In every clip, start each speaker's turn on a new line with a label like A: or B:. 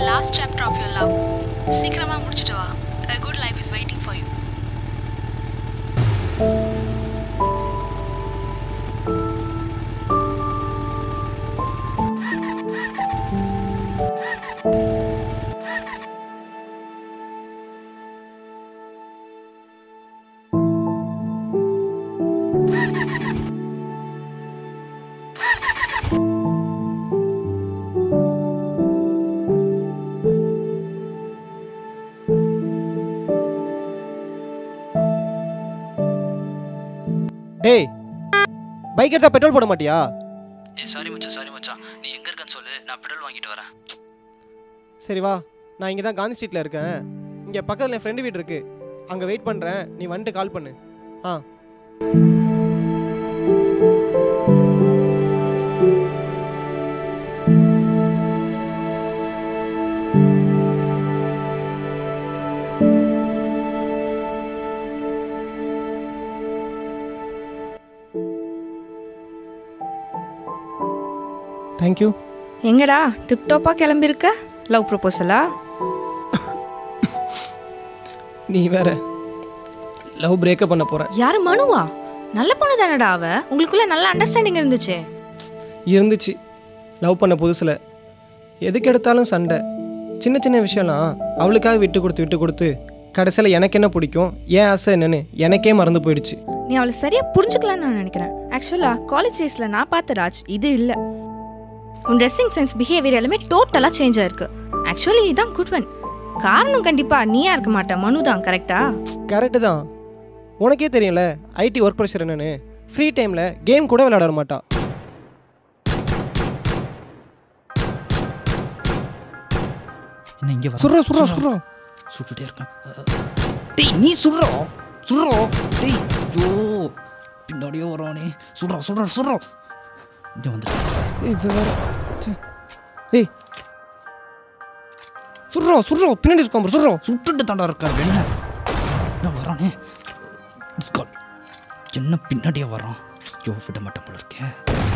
A: Last chapter of your love சீக்கிரமாக முடிச்சிட்டு வா a good life is waiting for you
B: டேய் பைக் எடுத்தா பெட்ரோல் போட மாட்டியா
C: ஏ சாரி மச்சான் சாரி மச்சான் நீ எங்கே இருக்கன்னு சொல்லு நான் பெட்ரோல் வாங்கிட்டு வரேன்
B: சரி வா நான் இங்கே தான் காந்தி ஸ்ட்ரீட்டில் இருக்கேன் இங்கே பக்கத்தில் என் ஃப்ரெண்டு வீடு இருக்கு அங்கே வெயிட் பண்ணுறேன் நீ வந்துட்டு கால் பண்ணு ஆ தேங்க்யூ
D: எங்கடா டிப்டாப்பா கிளம்பியிருக்க லவ் ப்ரொபோசலா
B: நீ வேற லவ் பிரேக்கப் பண்ண போகிறேன்
D: யாரு மனுவா நல்ல பொண்ணு தானடா அவ உங்களுக்குள்ள நல்ல அண்டர்ஸ்டாண்டிங் இருந்துச்சு
B: இருந்துச்சு லவ் பண்ண புதுசில் எதுக்கு எடுத்தாலும் சண்டை சின்ன சின்ன விஷயம்லாம் அவளுக்காக விட்டு கொடுத்து விட்டு கொடுத்து கடைசியில் எனக்கு என்ன பிடிக்கும் ஏன் ஆசை என்னன்னு எனக்கே மறந்து போயிடுச்சு
D: நீ அவளை சரியா புரிஞ்சுக்கலாம்னு நான் நினைக்கிறேன் ஆக்சுவலா காலேஜ் டேஸ்ல நான் பார்த்த ராஜ் இது இல்ல உன் ட்ரெஸ்ஸிங் சென்ஸ் பிஹேவியர் எல்லாமே டோட்டலா சேஞ்ச் ஆயிருக்கு ஆக்சுவலி இதான் குட் ஒன் காரணம் கண்டிப்பா நீயா இருக்க மாட்ட மனு தான் கரெக்டா
B: கரெக்டு தான் உனக்கே தெரியும்ல ஐடி ஒர்க் ப்ரெஷர் என்னன்னு ஃப்ரீ டைமில் கேம் கூட விளையாட வர மாட்டா
C: என்ன இங்கே வர
B: சுடுறா சுடுறா சுடுறா
C: சுட்டுட்டே இருக்கேன் டேய் நீ சுடுறா சுடுறா டேய் ஐயோ பின்னாடியே வரானே சுடுறா சுடுறா சுடுறா இங்கே வந்துட்டு
B: ஏய் இவ வேற ச்சே. ஏய் சுடுறா சுடுறா பின்னாடி இருக்கான் பாரு, சுடுறா
C: சுட்டுட்டு தாண்டா இருக்கார் என்ன என்ன வரானே ஸ்காட் என்ன பின்னாடியே வரான் ஐயோ விட மாட்டேன் போல இருக்கே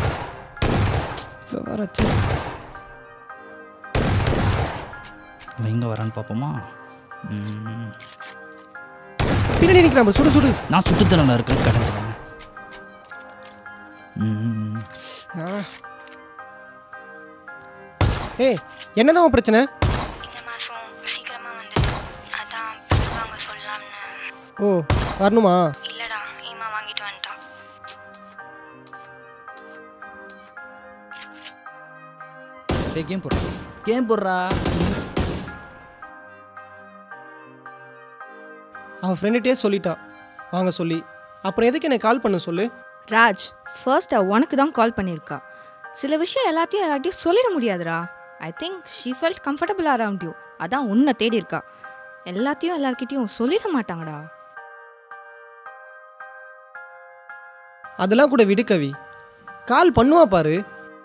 B: இவ வேற ச்சே.
C: அவன் எங்கே வரான்னு பார்ப்போமா ம்,
B: பின்னாடி நிற்கிறான் பாரு, சுடு சுடு
C: நான் சுட்டு தானே இருக்கேன் கடைஞ்சிடுவேன் ம்
B: ஆ. ஏய் என்னதான் உன் பிரச்சனை
E: இந்த மாதம் சீக்கிரமாக வந்துட்டு அதான் சொல்லுவாங்க சொல்லலாம்னு
B: ஓ வரணுமா
E: இல்லைடா ஈமா வாங்கிட்டு வந்துட்டான்
C: டேய் கேம் போடுறா கேம் போடுறா
B: அவன் ஃப்ரெண்டுகிட்டே சொல்லிட்டா வாங்க சொல்லி அப்புறம் எதுக்கு எனக்கு கால் பண்ண சொல்லு
D: ராஜ் ஃபர்ஸ்ட் உனக்கு தான் கால் பண்ணியிருக்கா சில விஷயம் எல்லாத்தையும் எல்லாத்தையும் சொல்லிட முடியாதுடா I think she felt comfortable around you அதான் உன்னை தேடி இருக்கா எல்லாத்தையும் எல்லார்கிட்டயும் சொல்லிட மாட்டாங்கடா
B: அதெல்லாம் கூட விடு கவி கால் பண்ணுவா பாரு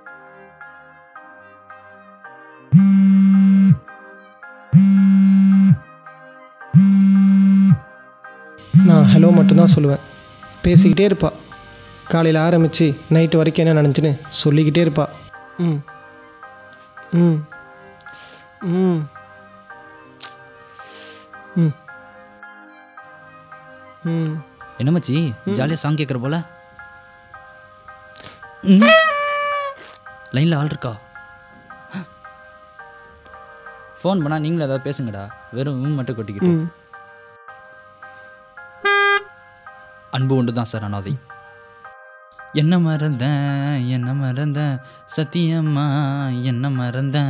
B: நான் ஹலோ மட்டும்தான் சொல்லுவேன் பேசிக்கிட்டே இருப்பா காலையில் ஆரம்பித்து நைட்டு வரைக்கும் என்ன நினச்சின்னு சொல்லிக்கிட்டே இருப்பா ம் ம் ம் ம் ம்
C: என்ன மச்சி ஜாலியாக சாங் கேட்குற போல லைனில் ஆள் இருக்கா ஃபோன் பண்ணால் நீங்களும் ஏதாவது பேசுங்கடா வெறும் ம் மட்டும் கொட்டிக்கிட்டு
B: ம்
C: அன்பு ஒன்று தான் சார் அனாதை என்ன மறந்தேன் என்ன மறந்தேன் சத்தியம்மா என்ன மறந்தேன்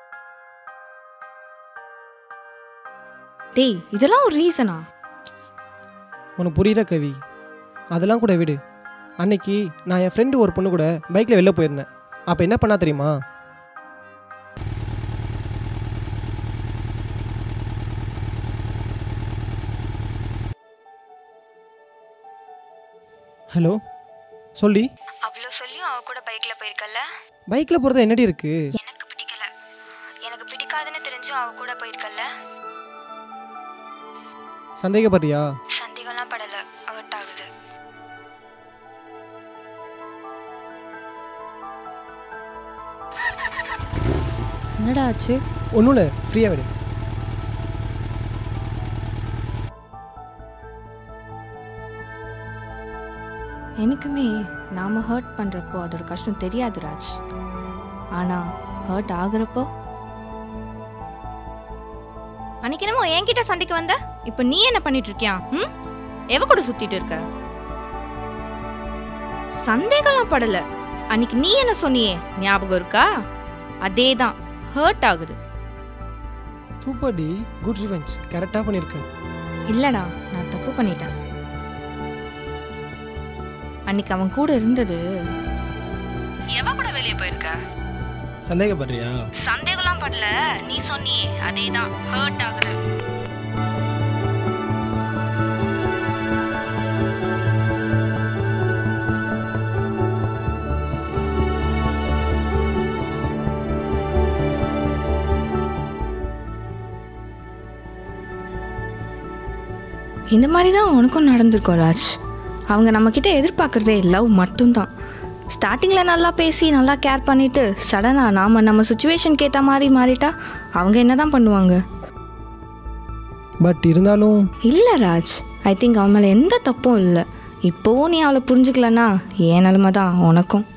D: டேய் இதெல்லாம் ஒரு ரீசனா
B: உனக்கு புரியல கவி அதெல்லாம் கூட விடு அன்னைக்கு நான் என் ஃப்ரெண்டு ஒரு பொண்ணு கூட பைக்கில் வெளில போயிருந்தேன் அப்போ என்ன பண்ணா தெரியுமா ஹலோ சொல்லி
E: அவ்வளோ சொல்லியும் அவ கூட பைக்கில் போயிருக்கல்ல
B: பைக்கில் போகிறது என்னடி இருக்குது
E: எனக்கு பிடிக்கல எனக்கு பிடிக்காதுன்னு தெரிஞ்சும் அவ கூட போயிருக்கல்ல
B: சந்தேகப்படுறியா
E: சந்தேகம்லாம் படலை ஹர்ட் ஆகுது
D: என்னடா ஆச்சு
B: ஒன்றும் இல்லை ஃப்ரீயாக விடு
D: எனக்குமே நாம ஹர்ட் பண்ணுறப்போ அதோட கஷ்டம் தெரியாது ராஜ் ஆனால் ஹர்ட் ஆகுறப்போ அன்னைக்கு என்னமோ என்கிட்ட சண்டைக்கு வந்த இப்போ நீ என்ன பண்ணிட்டு இருக்கியா ம் எவ கூட சுத்திட்டு இருக்க சந்தேகம்லாம் படல அன்னைக்கு நீ என்ன சொன்னியே ஞாபகம் இருக்கா அதே தான் ஹர்ட் ஆகுது
B: சூப்பர் டி குட் ரிவெஞ்ச் கரெக்டாக பண்ணியிருக்க
D: இல்லடா நான் தப்பு பண்ணிட்டேன் அன்னைக்கு அவன் கூட இருந்தது எவ கூட வெளியே போயிருக்க
B: சந்தேகப்படுறியா
D: சந்தேகம்லாம் படல நீ சொன்னியே அதே தான் ஹர்ட் ஆகுது இந்த மாதிரி தான் உனக்கும் நடந்திருக்கும் ராஜ் அவங்க நம்மக்கிட்ட எதிர்பார்க்குறதே லவ் மட்டும்தான் ஸ்டார்டிங்கில் நல்லா பேசி நல்லா கேர் பண்ணிட்டு சடனாக நாம் நம்ம சுச்சுவேஷனுக்கு ஏற்ற மாதிரி மாறிட்டா அவங்க என்ன தான் பண்ணுவாங்க
B: பட் இருந்தாலும்
D: இல்லை ராஜ் ஐ திங்க் அவன் மேலே எந்த தப்பும் இல்லை இப்போவும் நீ அவளை புரிஞ்சுக்கலன்னா ஏன் நிலமை தான் உனக்கும்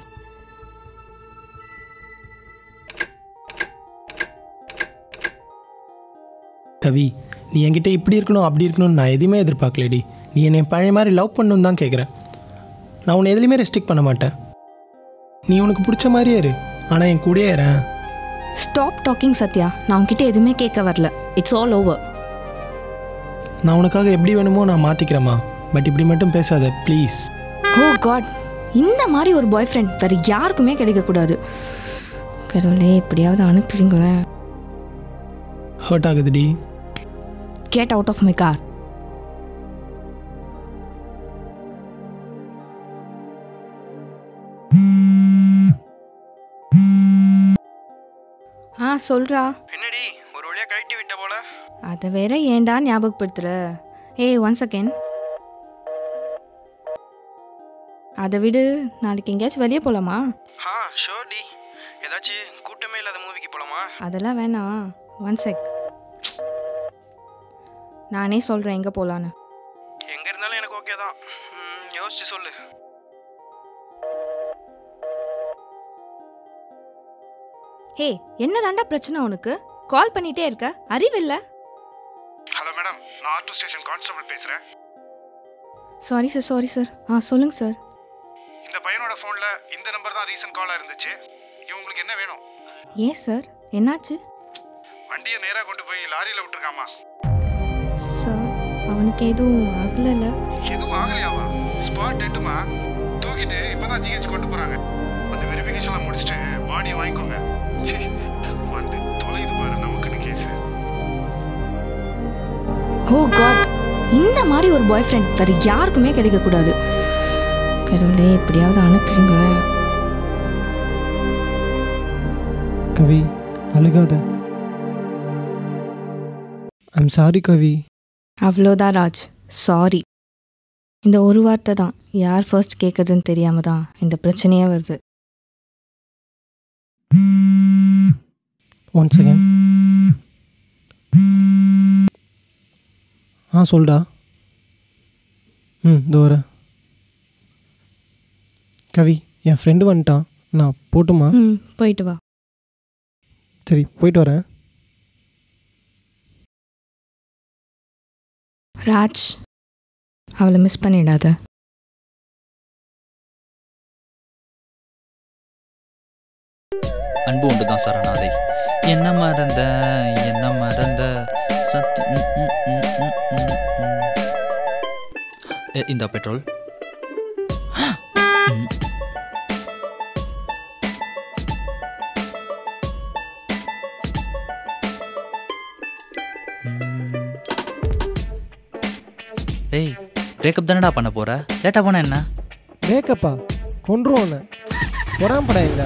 B: கவி நீ என்கிட்ட இப்படி இருக்கணும் அப்படி இருக்கணும்னு நான் எதுவுமே எதிர்பார்க்கலடி நீ என்னை பழைய மாதிரி லவ் பண்ணணும்னு தான் கேட்குறேன் நான் உன்னை எதுலையுமே ரெஸ்ட்ரிக்ட் பண்ண மாட்டேன் நீ உனக்கு பிடிச்ச மாதிரியே இரு ஆனால் என் கூடயே இரேன்
D: ஸ்டாப் டாக்கிங் சத்யா நான் உன்கிட்ட எதுவுமே கேட்க வரல இட்ஸ் ஆல் ஓவர்
B: நான் உனக்காக எப்படி வேணுமோ நான் மாற்றிக்கிறேம்மா பட் இப்படி மட்டும் பேசாத ப்ளீஸ்
D: ஓ காட் இந்த மாதிரி ஒரு பாய் ஃப்ரெண்ட் வேறு யாருக்குமே கிடைக்கக்கூடாது கடவுளே எப்படியாவது அனுப்பிடுங்களேன்
B: ஹர்ட் ஆகுதுடி
D: get out of my car ஆ சொல்றா
F: என்னடி ஒரு வழியா கழட்டி விட்ட போல
D: அதை வேற ஏன்டா ஞாபகப்படுத்துற ஏய் ஒன் செகண்ட் அதை விடு நாளைக்கு எங்கேயாச்சும் வெளியே போகலாமா
F: ஆ ஷோர் டி ஏதாச்சும் கூட்டமே இல்லாத மூவிக்கு போலாமா
D: அதெல்லாம் வேணாம் ஒன் செக் நானே சொல்கிறேன் எங்கே போகலான்னு
F: எங்க இருந்தாலும் எனக்கு ஓகே தான் ம், யோசிச்சு சொல்லு
D: ஹே என்னதாண்டா பிரச்சனை உனக்கு கால் பண்ணிட்டே இருக்க அறிவில்ல
G: ஹலோ மேடம் நான் ஆட்டோ ஸ்டேஷன் கான்ஸ்டபிள் பேசுகிறேன்
D: சாரி சார் சாரி சார் ஆ சொல்லுங்க சார்
G: இந்த பையனோட ஃபோனில் இந்த நம்பர் தான் ரீசன்ட் காலாக இருந்துச்சு இவங்களுக்கு என்ன வேணும்
D: ஏன் சார் என்னாச்சு
G: வண்டியை நேராக கொண்டு போய் லாரியில் விட்டுருக்காமா
D: சார் அவனுக்கு எதுவும் ஆகலைல்ல
G: எதுவும் ஆகலையாவா ஸ்பாட் டெட்டுமா தூக்கிட்டு இப்போ தான் ஜிஹெச் கொண்டு போகிறாங்க அந்த வெரிஃபிகேஷன்லாம் முடிச்சுட்டு பாடியை வாங்கிக்கோங்க ச்சீ வந்து தொலையுது பாரு நமக்குன்னு கேஸு
D: ஓ காட் இந்த மாதிரி ஒரு பாய் ஃப்ரெண்ட் வேறு யாருக்குமே கிடைக்கக்கூடாது கடவுளே எப்படியாவது அனுப்பிடுங்களேன்
B: கவி அழுகாத ஐம் சாரி கவி
D: அவ்வளோதான் ராஜ் சாரி இந்த ஒரு வார்த்தை தான் யார் ஃபர்ஸ்ட் கேட்குறதுன்னு தெரியாம தான் இந்த பிரச்சனையே வருது
B: ஒன் செகண்ட் ஆ சொல்டா ம் இதோ வரேன் கவி என் ஃப்ரெண்டு வந்துட்டான் நான் போட்டுமா
D: ம் போயிட்டு வா
B: சரி போயிட்டு வரேன்
D: ராஜ் அவளை மிஸ் பண்ணிடாத
C: அன்பு உண்டு தான் சரணாதை என்ன மறந்த என்ன மறந்த சத்தி ம், ம், ம், ம், ம், ம். எ, இந்த பெட்ரோல் ம். ம். ஏய் பிரேக்கப் தானடா பண்ண போற லேட்டாக போனா என்ன
B: மேக்கப்பா கொன்றுவோம் உன்னை பொறாமப்படா எங்க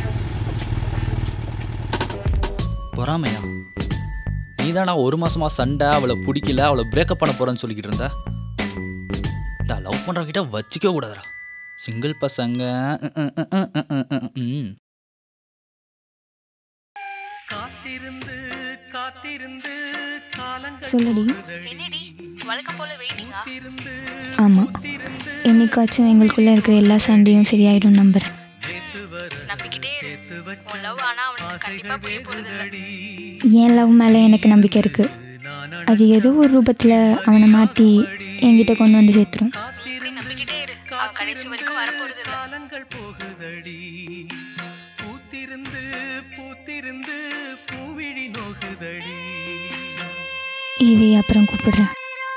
C: பொறாமையா நீதானா ஒரு மாசமா சண்டை அவளை பிடிக்கல அவளை பிரேக்கப் பண்ண போறேன்னு சொல்லிக்கிட்டு இருந்த இந்த லவ் பண்றவங்கிட்ட வச்சுக்க கூடாதுடா சிங்கிள் பசங்க ம், ம், ம், ம், ம், ம், ம்.
H: காத்திருந்து சொல்லுடி
A: என்னடி வழக்கம் போல வெயிட்டிங்கா
H: ஆமாம் என்னைக்காச்சும் எங்களுக்குள்ளே இருக்கிற எல்லா சண்டையும் சரியாயிடும் நம்புகிறேன்
A: நம்பிக்கிட்டே இரு உன் லவ் ஆனா அவனுக்கு கண்டிப்பா புரிய போறது இல்ல
H: என் லவ் மேலே எனக்கு நம்பிக்கை இருக்குது அது ஏதோ ஒரு ரூபத்தில் அவனை மாற்றி என்கிட்ட கொண்டு வந்து சேர்த்துரும்
A: நீ இப்படி நம்பிக்கிட்டே இரு அவன் கடைசி வரைக்கும் வரப்போறது இல்ல
I: காலங்கள் போகுதடி பூத்திருந்து பூத்திருந்து பூவிழி நோகுதடி
H: ஈவி அப்புறம் கூப்பிடுறேன்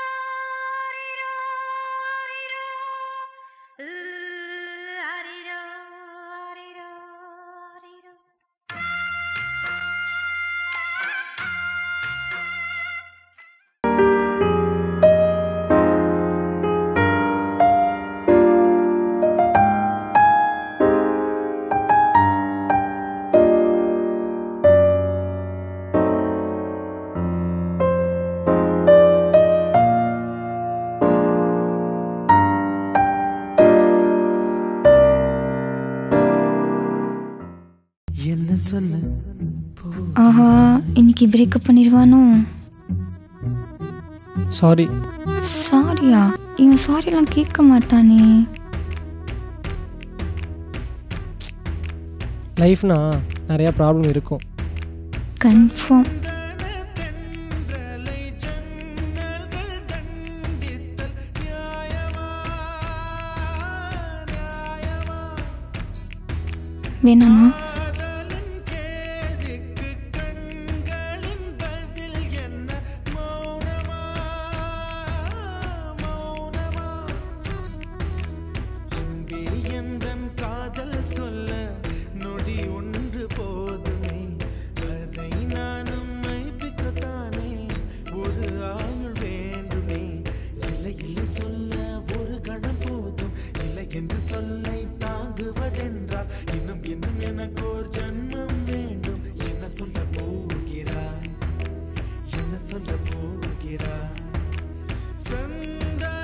I: என்ன சொல்ல
H: ஆஹா இன்னைக்கு பிரேக்கப் பண்ணிடுவானோ
B: சாரி
H: சாரியா இவன் சாரிலாம் கேட்க மாட்டானே
B: லைஃப்னா நிறையா ப்ராப்ளம் இருக்கும்
H: கன்ஃபார்ம் வேணாமா
I: காதல் சொல்ல நொடி ஒன்று போதுமே அதை நானும் மைப்பிக்கத்தானே ஒரு ஆயுள் வேண்டுமே இல்லை இல்லை சொல்ல ஒரு கணம் போதும் இல்லை என்று சொல்லை தாங்குவதென்றால் இன்னும் இன்னும் எனக்கு ஒரு ஜன்மம் வேண்டும் என்ன சொல்ல போகிறாய் என்ன சொல்ல போகிறாய் சந்தா